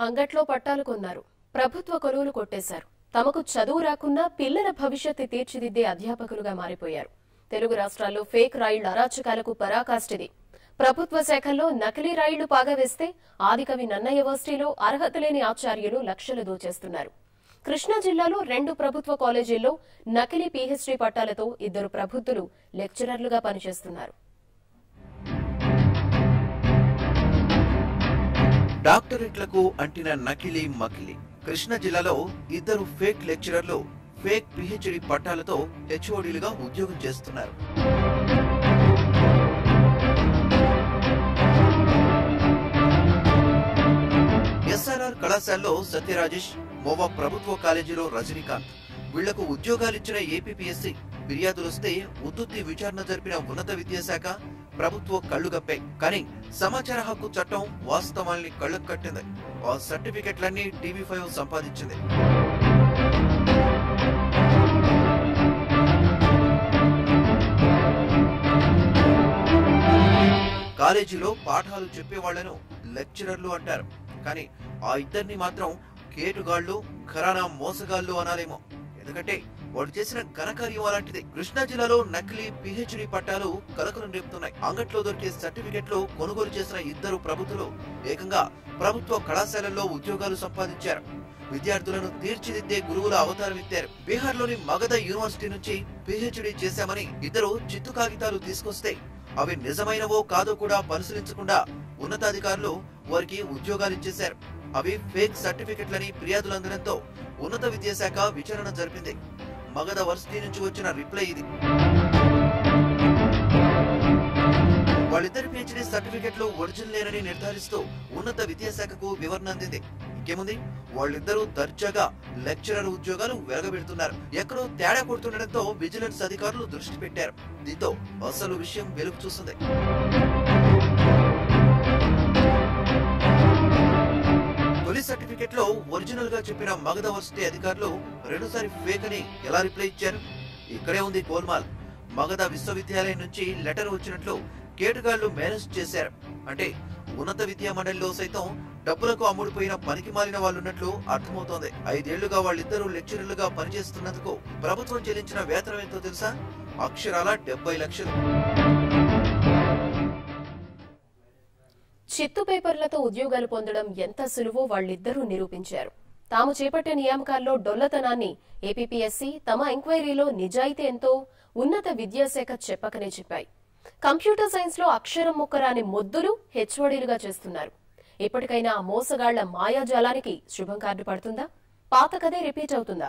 అంగట్లో పట్టాలు కొన్నారు ప్రభుత్వ కొలువులు కొట్టేశారు తమకు చదువు రాకున్నా పిల్లల భవిష్యత్తు తీర్చిదిద్దే అధ్యాపకులుగా మారిపోయారు తెలుగు రాష్ట్రాల్లో ఫేక్ రాయిళ్ల అరాచకాలకు పరాకాష్టిది ప్రభుత్వ శాఖల్లో నకిలీ రాయిళ్లు పాగవేస్తే ఆదికవి నన్నయ్య వర్సిటీలో అర్హత లేని ఆచార్యులు లక్షలు దోచేస్తున్నారు కృష్ణా జిల్లాలో రెండు ప్రభుత్వ కాలేజీల్లో నకిలీ పీహెచ్డీ పట్టాలతో ఇద్దరు ప్రబుద్ధులు లెక్చరర్లుగా పనిచేస్తున్నారు డాక్టరేట్లకు అంటిన నకిలీ మకిలి కృష్ణా జిల్లాలో ఇద్దరు ఫేక్ లెక్చరర్లు ఫేక్ పిహెచ్డి పట్టాలతో హెచ్ఓడీలుగా ఉద్యోగం చేస్తున్నారు ఎస్ఆర్ఆర్ కళాశాలలో సత్యరాజేష్ మోవా ప్రభుత్వ కాలేజీలో రజనీకాంత్ వీళ్లకు ఉద్యోగాలిచ్చిన ఏపీపీఎస్సీ ఫిర్యాదులొస్తే ఉత్తుత్తి విచారణ జరిపిన ఉన్నత విద్యాశాఖ ప్రభుత్వ కళ్లు గప్పాయి కానీ సమాచార హక్కు చట్టం వాస్తవాల్ని కళ్ళకు కట్టింది ఆ సర్టిఫికెట్లన్నీ టీవీ ఫైవ్ సంపాదించింది కాలేజీలో పాఠాలు చెప్పేవాళ్లను లెక్చరర్లు అంటారు కానీ ఆ ఇద్దరిని మాత్రం కేటుగాళ్లు ఘరానా మోసగాళ్లు అనాలేమో ఎందుకంటే వాడు చేసిన ఘనకార్యం అలాంటిది కృష్ణా జిల్లాలో నకిలీ పిహెచ్డి పట్టాలు కలకలం రేపుతున్నాయి అంగట్లో దొరికే సర్టిఫికెట్లు కొనుగోలు చేసిన ఇద్దరు ప్రభుత్వలు ఏకంగా ప్రభుత్వ కళాశాలల్లో ఉద్యోగాలు సంపాదించారు విద్యార్థులను తీర్చిదిద్దే గురువుల అవతారం ఎత్తారు బీహార్లోని మగధ యూనివర్సిటీ నుంచి పిహెచ్డి చేశామని ఇద్దరు చిత్తు కాగితాలు తీసుకొస్తే అవి నిజమైనవో కాదో కూడా పరిశీలించకుండా ఉన్నతాధికారులు వారికి ఉద్యోగాలు ఇచ్చేశారు అవి ఫేక్ సర్టిఫికెట్లని ఫిర్యాదులు అందడంతో ఉన్నత విద్యాశాఖ విచారణ జరిపింది మగధ వర్సిటీ నుంచి వచ్చిన రిప్లై ఇది వాళ్ళిద్దరి పిహెచ్డి సర్టిఫికెట్లు ఒరిజినల్ లేనని నిర్ధారిస్తూ ఉన్నత విద్యాశాఖకు వివరణ అందింది ఇంకేముంది వాళ్ళిద్దరూ దర్జాగా లెక్చరర్ ఉద్యోగాలు వెలగబెడుతున్నారు ఎక్కడో తేడా కొడుతుండటంతో విజిలెన్స్ అధికారులు దృష్టి పెట్టారు దీంతో అసలు విషయం వెలుగు చూస్తుంది తొలి సర్టిఫికెట్ లో ఒరిజినల్ గా చెప్పిన మగధ వర్సిటీ అధికారులు రెండోసారి ఫేక్ అని ఎలా రిప్లై ఇచ్చారు ఇక్కడే ఉంది గోల్మాల్ మగధ విశ్వవిద్యాలయం నుంచి లెటర్ వచ్చినట్లు కేటుగాళ్లు మేనేజ్ చేశారు అంటే ఉన్నత విద్యా మండలిలో సైతం డబ్బులకు అమ్ముడుపోయిన పనికి మాలిన వాళ్ళున్నట్లు అర్థమవుతోంది ఐదేళ్లుగా వాళ్ళిద్దరూ లెక్చరర్లుగా పనిచేస్తున్నందుకు ప్రభుత్వం చెల్లించిన వేతనం ఎంతో తెలుసా అక్షరాల డెబ్బై లక్షలు చిత్తు పేపర్లతో ఉద్యోగాలు పొందడం ఎంత సులువో వాళ్ళిద్దరూ నిరూపించారు తాము చేపట్టే నియామకాల్లో డొల్లతనాన్ని ఏపీపీఎస్సీ తమ ఎంక్వైరీలో నిజాయితీ ఎంతో ఉన్నత విద్యాశాఖ చెప్పకనే చెప్పాయి కంప్యూటర్ సైన్స్ లో అక్షరం ముక్కరాని మొద్దులు హెచ్ఓడీలుగా చేస్తున్నారు ఇప్పటికైనా ఆ మోసగాళ్ల మాయాజాలానికి శుభం కార్డు పడుతుందా పాత కథే రిపీట్ అవుతుందా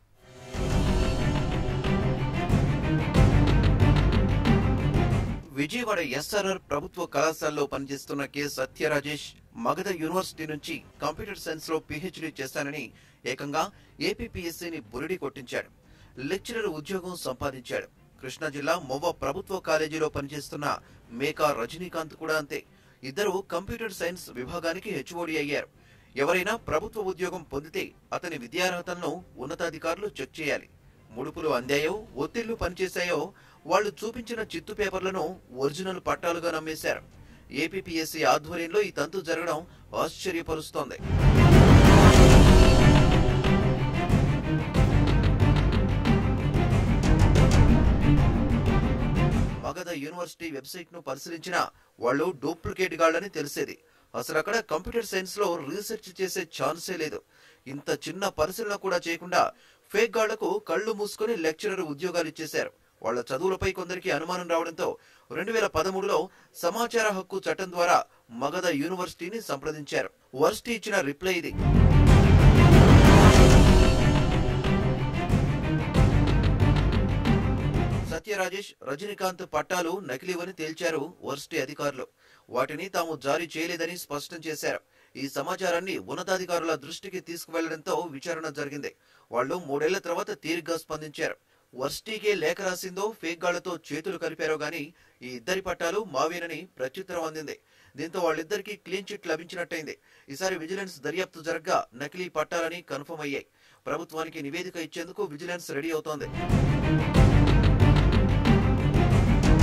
విజయవాడ ఎస్ఆర్ఆర్ ప్రభుత్వ కళాశాలలో పనిచేస్తున్న కె సత్యరాజేష్ మగధ యూనివర్సిటీ నుంచి కంప్యూటర్ సైన్స్ లో పిహెచ్డీ చేశానని ఏకంగా ఏపీపీఎస్సీని బురిడి కొట్టించాడు లెక్చరర్ ఉద్యోగం సంపాదించాడు కృష్ణా జిల్లా మొవ్వ ప్రభుత్వ కాలేజీలో పనిచేస్తున్న మేకా రజనీకాంత్ కూడా అంతే ఇద్దరు కంప్యూటర్ సైన్స్ విభాగానికి హెచ్ఓడి అయ్యారు ఎవరైనా ప్రభుత్వ ఉద్యోగం పొందితే అతని విద్యార్హతలను ఉన్నతాధికారులు చెక్ చేయాలి ముడుపులు అందాయో ఒత్తిళ్లు పనిచేశాయో వాళ్ళు చూపించిన చిత్తు పేపర్లను ఒరిజినల్ పట్టాలుగా నమ్మేశారు ఏపీపీఎస్సీ ఆధ్వర్యంలో ఈ తంతు జరగడం ఆశ్చర్యపరుస్తోంది మగధ యూనివర్సిటీ వెబ్సైట్ ను పరిశీలించినా వాళ్ళు డూప్లికేట్ గాళ్ళని తెలిసేది అసలు అక్కడ కంప్యూటర్ సైన్స్ లో రీసెర్చ్ చేసే ఛాన్సే లేదు ఇంత చిన్న పరిశీలన కూడా చేయకుండా ఫేక్ గాళ్లకు కళ్ళు మూసుకొని లెక్చరర్ ఉద్యోగాలు ఇచ్చేశారు వాళ్ళ చదువులపై కొందరికి అనుమానం రావడంతో రెండు వేల పదమూడులో సమాచార హక్కు చట్టం ద్వారా మగధ యూనివర్సిటీని సంప్రదించారు వర్సిటీ ఇచ్చిన రిప్లై ఇది సత్యరాజేష్ రజనీకాంత్ పట్టాలు నకిలీవని తేల్చారు వర్సిటీ అధికారులు వాటిని తాము జారీ చేయలేదని స్పష్టం చేశారు ఈ సమాచారాన్ని ఉన్నతాధికారుల దృష్టికి తీసుకువెళ్లడంతో విచారణ జరిగింది వాళ్ళు మూడేళ్ల తర్వాత తీరిగ్గా స్పందించారు వర్సిటీకే లేఖ రాసిందో ఫేక్ గాళ్లతో చేతులు కలిపారో గాని ఈ ఇద్దరి పట్టాలు మావేనని ప్రత్యుత్తరం అందింది దీంతో వాళ్ళిద్దరికీ క్లీన్ చిట్ లభించినట్టయింది ఈసారి విజిలెన్స్ దర్యాప్తు జరగ్గా నకిలీ పట్టాలని కన్ఫర్మ్ అయ్యాయి ప్రభుత్వానికి నివేదిక ఇచ్చేందుకు విజిలెన్స్ రెడీ అవుతోంది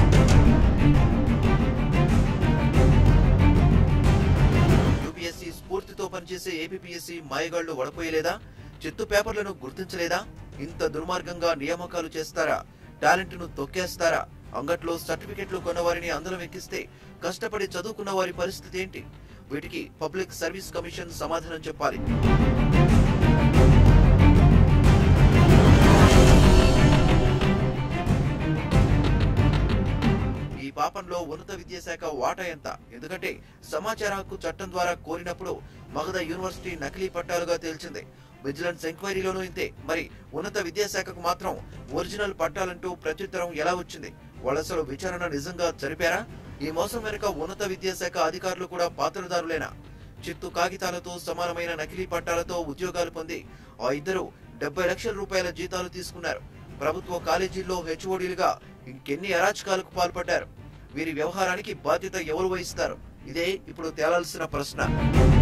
యూపీఎస్సీ స్ఫూర్తితో పనిచేసే ఏపీపీఎస్సీ మాయగాళ్లు వడపోయలేదా చిత్తు పేపర్లను గుర్తించలేదా ఇంత దుర్మార్గంగా నియామకాలు చేస్తారా టాలెంట్ ను తొక్కేస్తారా అంగట్లో సర్టిఫికెట్లు కొన్నవారిని అందరం ఎక్కిస్తే కష్టపడి చదువుకున్న వారి పరిస్థితి ఏంటి వీటికి పబ్లిక్ సర్వీస్ కమిషన్ సమాధానం చెప్పాలి ఈ పాపంలో ఉన్నత విద్యాశాఖ వాటా ఎంత ఎందుకంటే సమాచార హక్కు చట్టం ద్వారా కోరినప్పుడు మగధ యూనివర్సిటీ నకిలీ పట్టాలుగా తేల్చింది విజిలెన్స్ ఎంక్వైరీలోనూ ఇంతే మరి ఉన్నత విద్యాశాఖకు మాత్రం ఒరిజినల్ పట్టాలంటూ ప్రత్యుత్తరం ఎలా వచ్చింది వాళ్ళసలు విచారణ నిజంగా జరిపారా ఈ మోసం వెనుక ఉన్నత విద్యాశాఖ అధికారులు కూడా పాత్రదారులేనా చిత్తు కాగితాలతో సమానమైన నకిలీ పట్టాలతో ఉద్యోగాలు పొంది ఆ ఇద్దరు డెబ్బై లక్షల రూపాయల జీతాలు తీసుకున్నారు ప్రభుత్వ కాలేజీల్లో హెచ్ఓడీలుగా ఇంకెన్ని అరాచకాలకు పాల్పడ్డారు వీరి వ్యవహారానికి బాధ్యత ఎవరు వహిస్తారు ఇదే ఇప్పుడు తేలాల్సిన ప్రశ్న